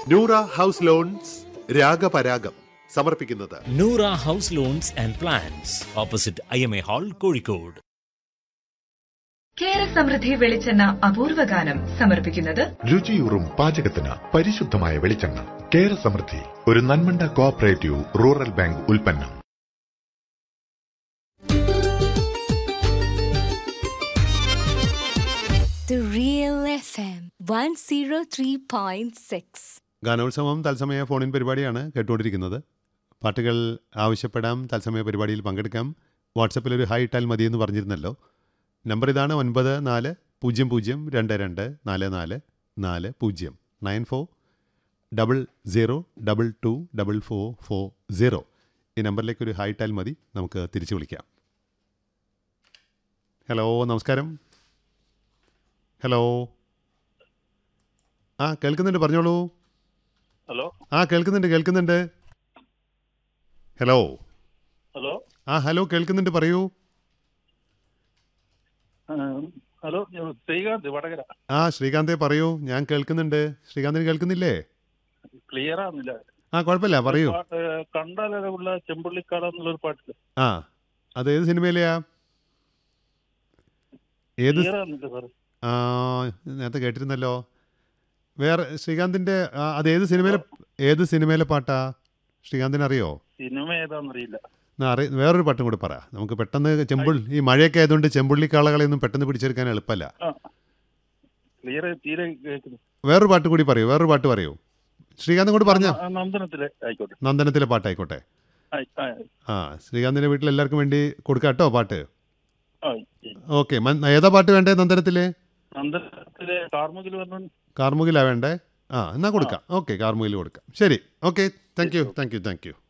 Noora house loans രാഗപരാഗം സമർപ്പിക്കുന്നത് Noora house loans and plans opposite I M A hall Kozhikode Kera Samruddhi വെളിച്ചെണ്ണ അപൂർവ ഗാനം സമർപ്പിക്കുന്നത് രുചിയൂറും പാചകത്തിന് പരിശുദ്ധമായ വെളിച്ചെണ്ണ കേര സമൃദ്ധി ഒരു നന്മണ്ട കോഓപ്പറേറ്റീവ് റൂറൽ ബാങ്ക് ഉൽപ്പന്നം The Real FM 103.6. ഗാനോത്സവം തത്സമയ ഫോണിൻ പരിപാടിയാണ് കേട്ടുകൊണ്ടിരിക്കുന്നത് പാട്ടുകൾ ആവശ്യപ്പെടാം തത്സമയ പരിപാടിയിൽ പങ്കെടുക്കാം വാട്സപ്പിൽ ഒരു ഹായ് ഇട്ടാൽ മതിയെന്ന് പറഞ്ഞിരുന്നല്ലോ നമ്പർ ഇതാണ് ഒൻപത് നാല് പൂജ്യം പൂജ്യം രണ്ട് രണ്ട് നാല് നാല് നാല് പൂജ്യം nine four double zero double two double four four zero ഈ നമ്പറിലേക്ക് ഒരു ഹായ് ഇട്ടാൽ മതി നമുക്ക് തിരിച്ചു വിളിക്കാം ഹലോ നമസ്കാരം ഹലോ ആ കേൾക്കുന്നുണ്ട് പറഞ്ഞോളൂ ഹലോ ആ കേൾക്കുന്നുണ്ട് കേൾക്കുന്നുണ്ട് ഹലോ ഹലോ ആ ഹലോ കേൾക്കുന്നുണ്ട് പറയൂ ആ, ഹലോ ഞാൻ ശ്രീകാന്ത് വടകര ആ ശ്രീകാന്തേ പറയൂ ഞാൻ കേൾക്കുന്നുണ്ട് ശ്രീകാന്തിന് കേൾക്കുന്നില്ലേ ക്ലിയർ ആവുന്നില്ല ആ കുഴപ്പമില്ല പറയൂ പാട്ട് കണ്ടാലുള്ള ചെമ്പുള്ളിക്കാട് എന്നുള്ളൊരു പാട്ടില് ആ അത് ഏത് സിനിമയിലെയാ ഏത് ക്ലിയർ ആവുന്നില്ല സാർ ആ നേരത്തെ കേട്ടിരുന്നല്ലോ വേറെ ശ്രീകാന്തിൻ്റെ ആ, അത് ഏത് സിനിമയിലെ ഏത് സിനിമയിലെ പാട്ടാ ശ്രീകാന്തിന് അറിയോ സിനിമ ഏതാന്നറിയില്ല എന്നാ അറി വേറൊരു പാട്ടും കൂടി പറ നമുക്ക് പെട്ടെന്ന് ചെമ്പുൾ ഈ മഴയൊക്കെ ആയതുകൊണ്ട് ചെമ്പുള്ളി കാളകളെയൊന്നും പെട്ടെന്ന് പിടിച്ചെടുക്കാൻ എളുപ്പമല്ല ആ ക്ലിയർ തീരെ കേൾക്കുന്നു വേറൊരു പാട്ട് കൂടി പറയൂ വേറൊരു പാട്ട് പറയൂ ശ്രീകാന്ത് കൂടി പറഞ്ഞ ആ, നന്ദനത്തിലെ ആയിക്കോട്ടെ നന്ദനത്തിലെ പാട്ടായിക്കോട്ടെ ആയി, ആ, ആ ശ്രീകാന്തിന്റെ വീട്ടിൽ എല്ലാവർക്കും വേണ്ടി കൊടുക്കാം കേട്ടോ പാട്ട് ആ, ഈ ഓക്കെ ഏതാ പാട്ട് വേണ്ടേ നന്ദനത്തിലെ നന്ദനത്തിലെ കാർമുകിൽ പറഞ്ഞു കാർമുകിലാ വേണ്ടേ ആ എന്നാ കൊടുക്കാം ഓക്കെ കാർമുകിൽ കൊടുക്കാം ശരി okay thank you thank you thank U